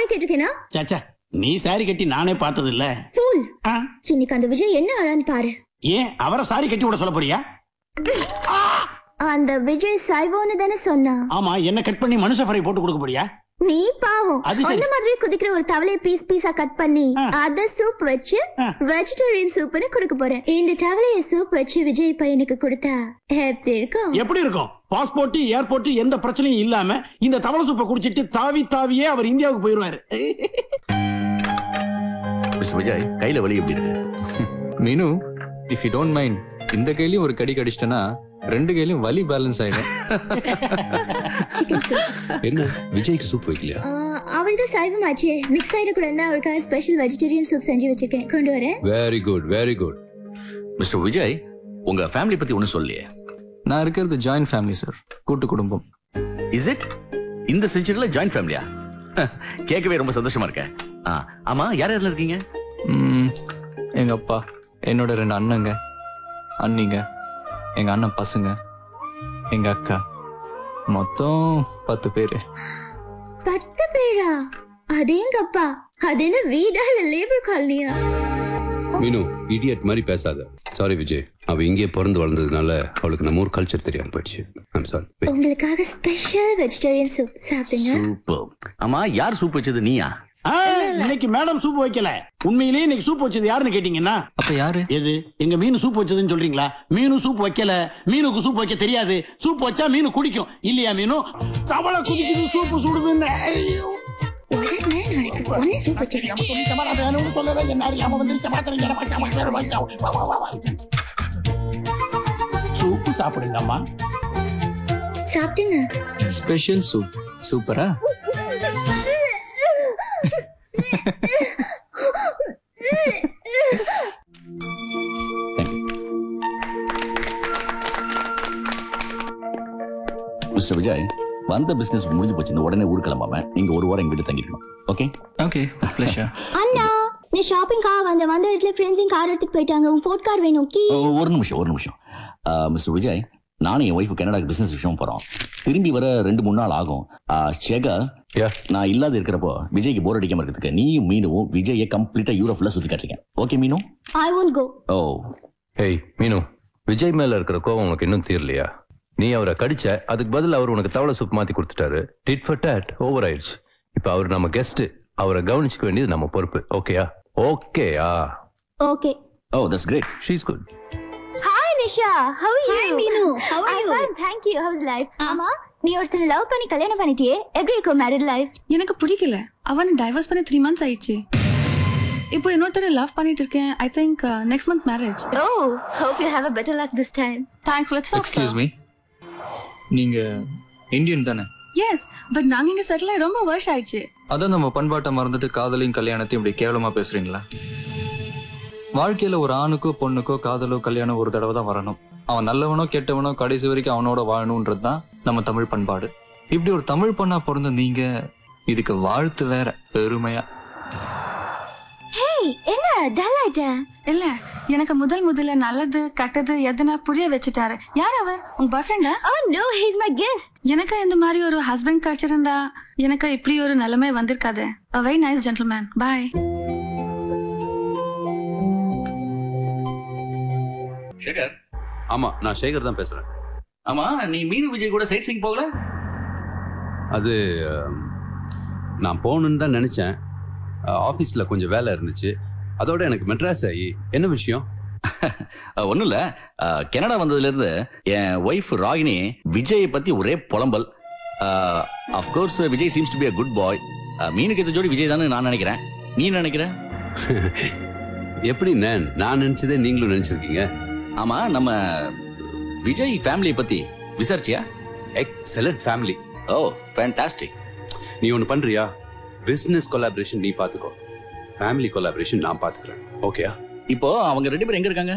Sorry கேட்டிருக்கேனா சாச்சா நீ sorry கட்டி நானே பார்த்தது இல்ல ஃபூல் ஆ, இன்னைக்கு அந்த விஜய் என்ன ஆளான்னு பாரு ஏன் அவரை சாரி கட்டி விட சொல்ல போறியா அந்த விஜய் சைவோன்னு தானே சொன்னா ஆமா என்ன கட் பண்ணி மனுஷ ஃப்ரை போட்டு கொடுக்க போறியா நீ பாவம் அது சரி. அந்த மாதிரி குதிக்கிற ஒரு தவளையை பீஸ் பீஸா கட் பண்ணி ஆ. அத சூப் வச்சு ஆ. வெஜிடேரியன் சூப்னு கொடுக்க போறேன் இந்த தவளைய சூப் வச்சு விஜய் பையனுக்கு கொடுத்தா எப்படி இருக்கும் எப்படி இருக்கும் பாஸ்போர்ட் ஏர்போர்ட் எந்த பிரச்சனையும் இல்லாம இந்த தவளை சூப்பை குடிச்சிட்டு தாவி தாவியே அவர் இந்தியாவுக்கு போயிருவாரு மிஸ்டர் விஜய் கையில வலி எப்படி இருக்கு மீனு இஃப் யூ டோன்ட் மைண்ட் இந்த கையிலயும் ஒரு கடி கடிச்சிட்டனா ரெண்டு கையிலயும் வலி பேலன்ஸ் ஆயிடும் சிக்கன் சூப் என்ன விஜய்க்கு சூப் வைக்கலையா அவள் தான் சைவம் ஆச்சே மிக்ஸ் ஆயிடக்கூடாது அவளுக்காக ஸ்பெஷல் வெஜிடேரியன் சூப் செஞ்சு வச்சிருக்கேன் கொண்டு வரேன் very good very good mister Vijay உங்க ஃபேமிலி பத்தி ஒண்ணும் சொல்லலையே நான் இருக்கிறது ஜாயிண்ட் ஃபேமிலி சார் கூட்டு குடும்பம் இஸ் இட் இந்த செஞ்சுரியில ஜாயிண்ட் ஃபேமிலியா கேட்கவே ரொம்ப சந்தோஷமா இருக்கேன் ஆ, ஆமா யார் யாரெல்லாம் இருக்கீங்க ம், எங்க அப்பா என்னோட ரெண்டு அண்ணங்க அண்ணிங்க எங்க அண்ணன் பசங்க எங்க அக்கா மொத்தம் பத்து பேரு பத்து பேரா அதேங்கப்பா அது என்ன வீடா இல்ல லேபர் காலனியா மீனு இடியட் மாதிரி பேசாத சாரி விஜய் அவ இங்கே பிறந்து வளர்ந்ததுனால அவளுக்கு நம்ம ஊர் கல்ச்சர் தெரியாம போயிடுச்சு ஐம் சாரி உங்களுக்காக ஸ்பெஷல் வெஜிடேரியன் சூப் சாப்பிடுங்க சூப்பர் ஆமா யார் சூப் வச்சது நீயா ஆ, இன்னைக்கு மேடம் சூப் வைக்கல உண்மையிலேயே இன்னைக்கு சூப் வச்சது யாருன்னு கேட்டீங்கன்னா அப்ப யாரு எது எங்க மீன் சூப் வச்சதுன்னு சொல்றீங்களா மீனு சூப் வைக்கல மீனுக்கு சூப் வைக்க தெரியாது சூப் வச்சா மீன் குடிக்கும் இல்லையா மீனு தவளை குடிக்குது சூப்பு சுடுதுன்னு ஐயோ. உடனே நாளைக்கு ஒன்னு சூப் வச்சிருக்கேன் சூப்பு சாப்பிடுங்கம்மா சாப்பிட்டுங்க ஸ்பெஷல் சூப் சூப்பரா மிஸ்டர் விஜய் வந்த பிசினஸ் முடிஞ்சு போச்சு இந்த உடனே ஊர் கிளம்பாம நீங்க ஒரு வாரம் எங்க வீட்டு தங்கிருக்கணும் ஓகே ஓகே பிளஷா அண்ணா நீ ஷாப்பிங்காக வந்த வந்த இடத்துல ஃப்ரெண்ட்ஸிங் கார் எடுத்துட்டு போயிட்டாங்க உன் ஃபோர்ட் கார் வேணும் கீ ஒரு நிமிஷம் ஒரு நிமிஷம் மிஸ்டர் விஜய் நானும் என் ஒய்ஃபு கனடாக்கு பிசினஸ் விஷயம் போறோம் திரும்பி வர ரெண்டு மூணு நாள் ஆகும் ஷேகர் Yeah. நான் இல்லாத இருக்கிறப்போ விஜய்க்கு போர் அடிக்காம இருக்கிறதுக்கு நீயும் மீனும் விஜயை கம்ப்ளீட்டா யூரோப் ஃபுல்லா சுத்தி காட்டுறீங்க ஓகே மீனு I won't go O hey மீனு விஜய் மேல இருக்கிற கோவம் உனக்கு இன்னும் தீரலையா நீ அவரை கடிச்ச அதுக்கு பதில் அவர் உனக்கு தவளை சூப் மாத்தி கொடுத்துட்டாரு டிட் ஃபார் டேட் ஓவர் ஆயிடுச்சு இப்ப அவர் நம்ம கெஸ்ட் அவரை கவனிச்சுக்க வேண்டியது நம்ம பொறுப்பு ஓகேயா ஓகேயா okay oh that's great she's good hi Nisha how are you Hi, Meenu. How are you? I'm fine, thank you. How's life? ஆமா நீ ஒருத்தனை லவ் பண்ணி கல்யாணம் பண்ணிட்டியே எப்படி இருக்கும் மேரிட் லைஃப் எனக்கு பிடிக்கல அவனை டைவர்ஸ் பண்ணி த்ரீ மந்த்ஸ் ஆயிடுச்சு இப்போ இன்னொருத்தர லவ் பண்ணிட்டு இருக்கேன் I think next month marriage oh hope you have a better luck this time thanks let's excuse me நீங்க இந்தியன் தானே எஸ் பட் நாங்க இங்க செட்டில் ஆகி ரொம்ப வருஷம் ஆயிடுச்சு அதான் நம்ம பண்பாட்டை மறந்துட்டு காதலையும் கல்யாணத்தையும் இப்படி கேவலமா பேசுறீங்களா வாழ்க்கையில ஒரு ஆணுக்கோ பொண்ணுக்கோ காதலோ கல்யாணம் ஒரு தடவை தான் வரணும் அவன் நல்லவனோ கெட்டவனோ கடைசி வரைக்கும் அவனோட வாழணும்ன்றது தான் நம்ம தமிழ் பண்பாடு இப்படி ஒரு தமிழ் பொண்ணா பிறந்த நீங்க இதுக்கு வாழ்த்து வேற பெருமையா ஹேய் என்ன டல் ஆயிட்ட இல்ல எனக்கு முதல் முதல்ல நல்லது கெட்டது எதுனா புரிய வச்சுட்டாரு யார் அவர் உங்க பாய் ஃப்ரெண்டா oh no he is my guest எனக்கு இந்த மாதிரி ஒரு ஹஸ்பண்ட் கிடைச்சிருந்தா எனக்கு இப்படி ஒரு நிலைமை வந்திருக்காது a very nice gentleman பாய் ஷேகர் ஆமா நான் சேகர் தான் பேசுறேன் ஆமா நீ மீனு விஜய் கூட சைட் சீங் போகல அது அஹ், நான் போகணுன்னு தான் நினைச்சேன் ஆஃபீஸ்ல கொஞ்சம் வேலை இருந்துச்சு அதோட எனக்கு மெட்ராஸ் ஆகி என்ன விஷயம் ஒன்றும் இல்லை கனடா வந்ததுலேருந்து என் ஒய்ஃப் ராகினி விஜயை பற்றி ஒரே புலம்பல் of course Vijay seems to be a good boy மீனுக்கு எத்த ஜோடி விஜய் தானே நான் நினைக்கிறேன் நீ என்ன நினைக்கிற எப்படி நான் நான் நினைச்சதே நீங்களும் நினைச்சிருக்கீங்க ஆமா நம்ம விஜய் ஃபேமிலியை பத்தி விசாரிச்சியா எக்ஸலன்ட் ஃபேமிலி ஓ ஃபேண்டாஸ்டிக் நீ ஒன்று பண்றியா பிசினஸ் கொலாபரேஷன் நீ பார்த்துக்கோ ஃபேமிலி கொலாபரேஷன் நான் பார்த்துக்கிறேன் ஓகேயா இப்போ அவங்க ரெண்டு பேரும் எங்க இருக்காங்க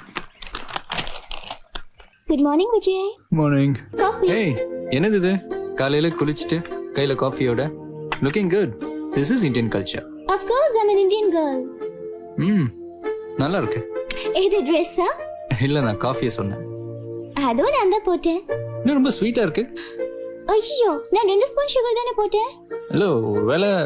good morning Vijay morning coffee hey என்னது இது காலையில குளிச்சுட்டு கையில காஃபியோட looking good this is Indian culture of course I am an Indian girl ம் நல்லா இருக்கு இது ட்ரெஸ்ஸா இல்ல நான் காஃபியை சொன்னேன் அதுவும் நான் தான் போட்டேன் இன்னும் ரொம்ப ஸ்வீட்டா இருக்கு ஐயோ நான் ரெண்டு ஸ்பூன் சுகர் தானே போட்டேன் ஹலோ ஒருவேளை